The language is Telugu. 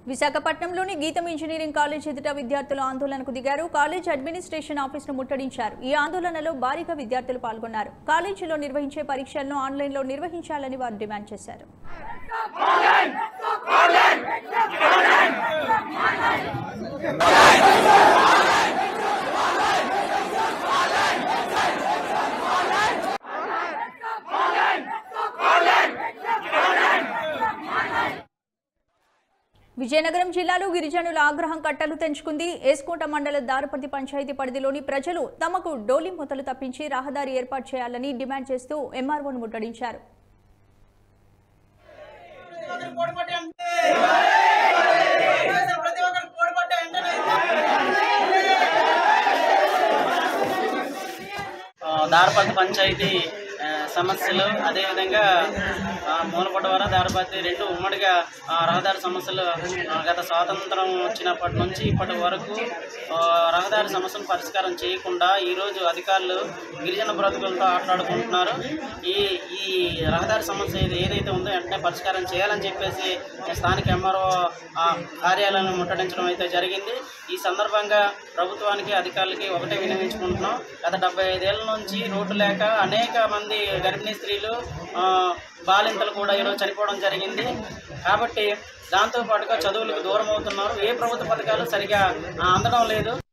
విశాఖపట్నంలోని గీతం ఇంజనీరింగ్ కాలేజ్ ఎదుట విద్యార్థులు ఆందోళనకు దిగారు కాలేజ్ అడ్మినిస్ట్రేషన్ ఆఫీసును ముట్టడించారు ఈ ఆందోళనలో భారీగా విద్యార్థులు పాల్గొన్నారు కాలేజీలో నిర్వహించే పరీక్షలను ఆన్లైన్లో నిర్వహించాలని వారు డిమాండ్ చేశారు విజయనగరం జిల్లాలో గిరిజనుల ఆగ్రహం కట్టలు తెంచుకుంది ఏస్కోట మండల దారపతి పంచాయతీ పరిధిలోని ప్రజలు తమకు డోలి మూతలు తప్పించి రహదారి ఏర్పాటు చేయాలని డిమాండ్ చేస్తూ ఎంఆర్ఓను ముట్టడించారు పోటీ అంటే ప్రతి ఒక్కరు పోటీ అంటే ఆ, దారపతి పంచాయతీ ఆ, సమస్యలు అదేవిధంగా ఆ, మూలపడవర దారపతి రెండు ఉమ్మడిగా ఆ, రహదారి సమస్యలు ఆ, గత స్వాతంత్రం వచ్చినప్పటి నుంచి ఇప్పటి వరకు ఆ, రహదారి సమస్యను పరిష్కారం చేయకుండా ఈరోజు అధికారులు గిరిజన బ్రతుకులతో ఆటలాడుకుంటున్నారు ఈ ఈ రహదారి సమస్య ఏది- ఏదైతే ఉందో వెంటనే పరిష్కారం చేయాలని చెప్పేసి స్థానిక ఎంఆర్ఓ కార్యాలయాన్ని ముట్టడించడం అయితే జరిగింది ఈ సందర్భంగా ప్రభుత్వానికి అధికారులకి ఒకటే వినియోగించుకుంటున్నాం గత డెబ్బై ఐదేళ్ల నుంచి రోడ్డు లేక అనేక మంది గర్భిణీ స్త్రీలు ఆ, బాలింతలు కూడా ఈరోజు చనిపోవడం జరిగింది కాబట్టి దాంతో పాటుగా చదువులకు దూరం అవుతున్నారు ఏ ప్రభుత్వ పథకాలు సరిగా ఆ, అందడం లేదు